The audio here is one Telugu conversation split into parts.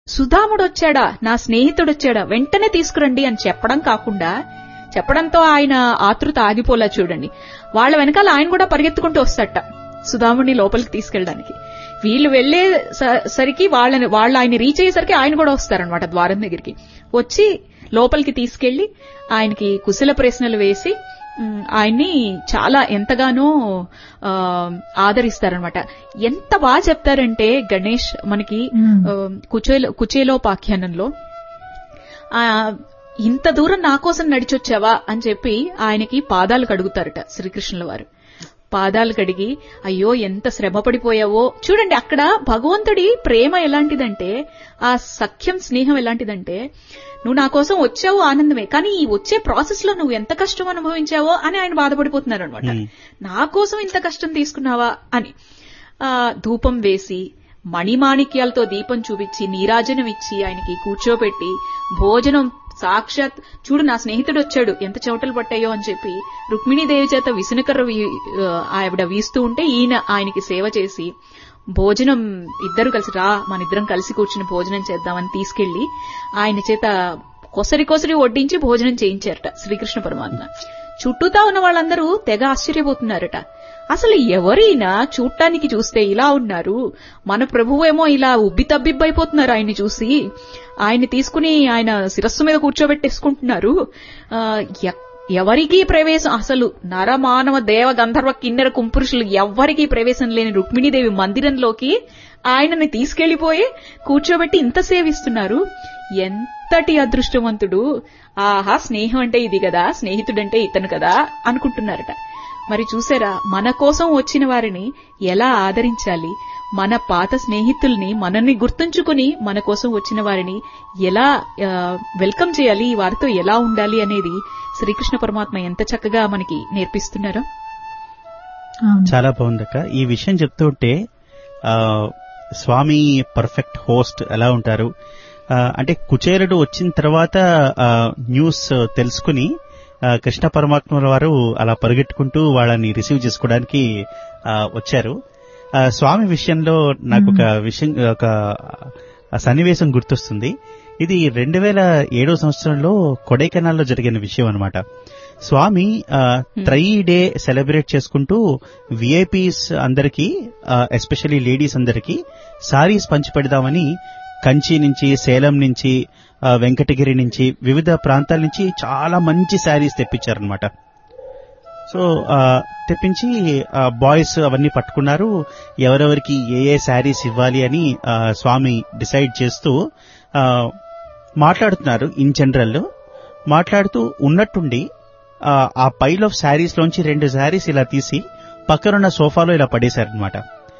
సుధాముడు వచ్చాడా నా స్నేహితుడు వచ్చాడా వెంటనే తీసుకురండి అని చెప్పడం కాకుండా చెప్పడంతో ఆయన ఆతృత ఆగిపోలా చూడండి వాళ్ళ వెనకాల ఆయన కూడా పరిగెత్తుకుంటూ వస్తట సుధాముడిని లోపలికి తీసుకెళ్ళడానికి వీళ్ళు వెళ్లే సరికి వాళ్ళని వాళ్ళు ఆయన రీచ్ అయ్యేసరికి ఆయన కూడా వస్తారనమాట ద్వారం దగ్గరికి వచ్చి లోపలికి తీసుకెళ్లి ఆయనకి కుశల ప్రశ్నలు వేసి ఆయన్ని చాలా ఎంతగానో ఆదరిస్తారనమాట ఎంత బాగా చెప్తారంటే గణేష్ మనకి కుచేలో కుచేలోపాఖ్యానంలో ఇంత దూరం నా కోసం నడిచొచ్చావా అని చెప్పి ఆయనకి పాదాలు కడుగుతారట శ్రీకృష్ణుల వారు పాదాలు కడిగి అయ్యో ఎంత శ్రమ పడిపోయావో చూడండి అక్కడ భగవంతుడి ప్రేమ ఎలాంటిదంటే ఆ సఖ్యం స్నేహం ఎలాంటిదంటే నువ్వు నా కోసం వచ్చావు ఆనందమే కానీ ఈ వచ్చే ప్రాసెస్ లో నువ్వు ఎంత కష్టం అనుభవించావో అని ఆయన బాధపడిపోతున్నారు అనమాట నా కోసం ఇంత కష్టం తీసుకున్నావా అని ఆ ధూపం వేసి మణిమాణిక్యాలతో దీపం చూపించి నీరాజనం ఇచ్చి ఆయనకి కూర్చోబెట్టి భోజనం సాక్షాత్ చూడు నా స్నేహితుడు వచ్చాడు ఎంత చెమటలు పట్టాయో అని చెప్పి రుక్మిణీదేవి చేత విసునకర్ర ఆవిడ వీస్తూ ఉంటే ఈయన ఆయనకి సేవ చేసి భోజనం ఇద్దరు కలిసి రా మన ఇద్దరం కలిసి కూర్చుని భోజనం చేద్దామని తీసుకెళ్లి ఆయన చేత కొసరి కొసరి వడ్డించి భోజనం చేయించారట శ్రీకృష్ణ పరమాత్మ చుట్టూతా ఉన్న వాళ్ళందరూ తెగ ఆశ్చర్యపోతున్నారట అసలు ఎవరైనా చూడటానికి చూస్తే ఇలా ఉన్నారు మన ప్రభువేమో ఇలా ఉబ్బి తబ్బిబ్బైపోతున్నారు ఆయన్ని చూసి ఆయన్ని తీసుకుని ఆయన శిరస్సు మీద కూర్చోబెట్టేసుకుంటున్నారు ఎవరికీ ప్రవేశం అసలు నరమానవ దేవ గంధర్వ కిన్నెర కుంపురుషులు ఎవ్వరికీ ప్రవేశం లేని రుక్మిణీదేవి మందిరంలోకి ఆయనని తీసుకెళ్లిపోయి కూర్చోబెట్టి ఇంత సేవిస్తున్నారు ఎంతటి అదృష్టవంతుడు ఆహా స్నేహం అంటే ఇది కదా స్నేహితుడంటే ఇతను కదా అనుకుంటున్నారట మరి చూసారా మన కోసం వచ్చిన వారిని ఎలా ఆదరించాలి మన పాత స్నేహితుల్ని మనల్ని గుర్తుంచుకుని మన కోసం వచ్చిన వారిని ఎలా వెల్కమ్ చేయాలి వారితో ఎలా ఉండాలి అనేది శ్రీకృష్ణ పరమాత్మ ఎంత చక్కగా మనకి నేర్పిస్తున్నారో చాలా బాగుందక్క ఈ విషయం చెప్తుంటే స్వామి పర్ఫెక్ట్ హోస్ట్ ఎలా ఉంటారు అంటే కుచేరుడు వచ్చిన తర్వాత న్యూస్ తెలుసుకుని కృష్ణ పరమాత్మ వారు అలా పరిగెట్టుకుంటూ వాళ్ళని రిసీవ్ చేసుకోవడానికి వచ్చారు స్వామి విషయంలో నాకు ఒక విషయం ఒక సన్నివేశం గుర్తొస్తుంది ఇది రెండు వేల ఏడో సంవత్సరంలో కొడైకెనాల్లో జరిగిన విషయం అనమాట స్వామి త్రై డే సెలబ్రేట్ చేసుకుంటూ విఐపీస్ అందరికీ ఎస్పెషల్లీ లేడీస్ అందరికీ సారీస్ పంచిపెడదామని కంచి నుంచి సేలం నుంచి వెంకటగిరి నుంచి వివిధ ప్రాంతాల నుంచి చాలా మంచి శారీస్ తెప్పించారనమాట సో తెప్పించి బాయ్స్ అవన్నీ పట్టుకున్నారు ఎవరెవరికి ఏ ఏ శారీస్ ఇవ్వాలి అని స్వామి డిసైడ్ చేస్తూ మాట్లాడుతున్నారు ఇన్ జనరల్ మాట్లాడుతూ ఉన్నట్టుండి ఆ పైల్ ఆఫ్ శారీస్ లోంచి రెండు శారీస్ ఇలా తీసి పక్కనున్న సోఫాలో ఇలా పడేశారనమాట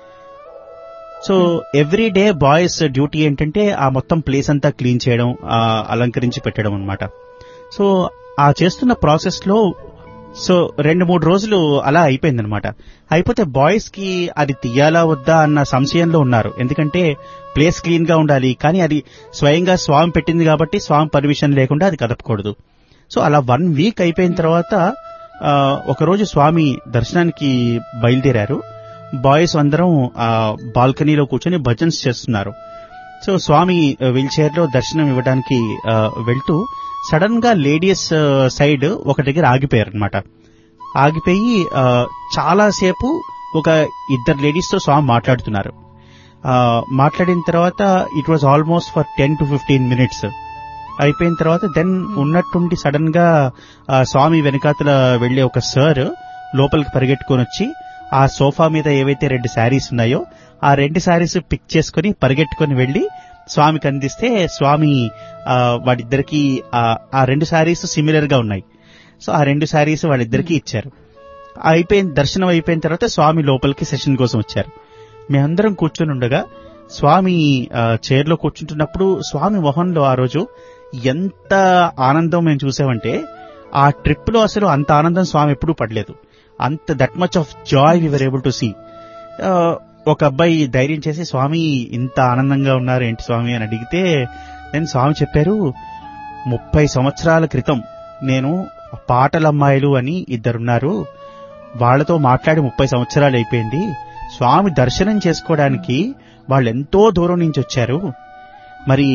so every day boys duty ఏంటంటే ఆ మొత్తం ప్లేస్ అంతా క్లీన్ చేయడం అలంకరించి పెట్టడం అనమాట సో ఆ చేస్తున్న ప్రాసెస్ లో సో రెండు మూడు రోజులు అలా అయిపోయిందనమాట అయిపోతే బాయ్స్ కి అది తీయాలా వద్దా అన్న సంశయంలో ఉన్నారు ఎందుకంటే ప్లేస్ క్లీన్ గా ఉండాలి కానీ అది స్వయంగా స్వామి పెట్టింది కాబట్టి స్వామి పర్మిషన్ లేకుండా అది కదపకూడదు సో అలా వన్ వీక్ అయిపోయిన తర్వాత ఒకరోజు స్వామి దర్శనానికి బయలుదేరారు బాయ్స్ అందరం ఆ బాల్కనీలో కూర్చొని భజన్స్ చేస్తున్నారు సో స్వామి వీల్ చైర్ లో దర్శనం ఇవ్వడానికి వెళ్తూ సడన్ గా లేడీస్ సైడ్ ఒక దగ్గర ఆగిపోయారు అనమాట ఆగిపోయి చాలా సేపు ఒక ఇద్దరు లేడీస్ తో స్వామి మాట్లాడుతున్నారు మాట్లాడిన తర్వాత it was almost for ten to fifteen minutes అయిపోయిన తర్వాత దెన్ ఉన్నట్టుండి సడన్ గా స్వామి వెనకాతల వెళ్లే ఒక సార్ లోపలికి పరిగెట్టుకొని వచ్చి ఆ సోఫా మీద ఏవైతే రెండు శారీస్ ఉన్నాయో ఆ రెండు శారీస్ పిక్ చేసుకుని పరిగెట్టుకుని వెళ్లి స్వామికి అందిస్తే స్వామి వాడిద్దరికి ఆ రెండు శారీస్ సిమిలర్ గా ఉన్నాయి సో ఆ రెండు శారీస్ వాళ్ళిద్దరికి ఇచ్చారు అయిపోయిన దర్శనం అయిపోయిన తర్వాత స్వామి లోపలికి సెషన్ కోసం వచ్చారు మేమందరం కూర్చొని ఉండగా స్వామి చైర్ లో కూర్చుంటున్నప్పుడు స్వామి మొహంలో ఆ రోజు ఎంత ఆనందం మేము చూసామంటే ఆ ట్రిప్ లో అసలు అంత ఆనందం స్వామి ఎప్పుడూ పడలేదు అంత that much of joy we were able to see ఒక అబ్బాయి ధైర్యం చేసి స్వామి ఇంత ఆనందంగా ఉన్నారు ఏంటి స్వామి అని అడిగితే నేను స్వామి చెప్పారు ముప్పై సంవత్సరాల క్రితం నేను పాటలమ్మాయిలు అని ఇద్దరున్నారు వాళ్లతో మాట్లాడి ముప్పై సంవత్సరాలు అయిపోయింది స్వామి దర్శనం చేసుకోవడానికి వాళ్ళు ఎంతో దూరం నుంచి వచ్చారు మరి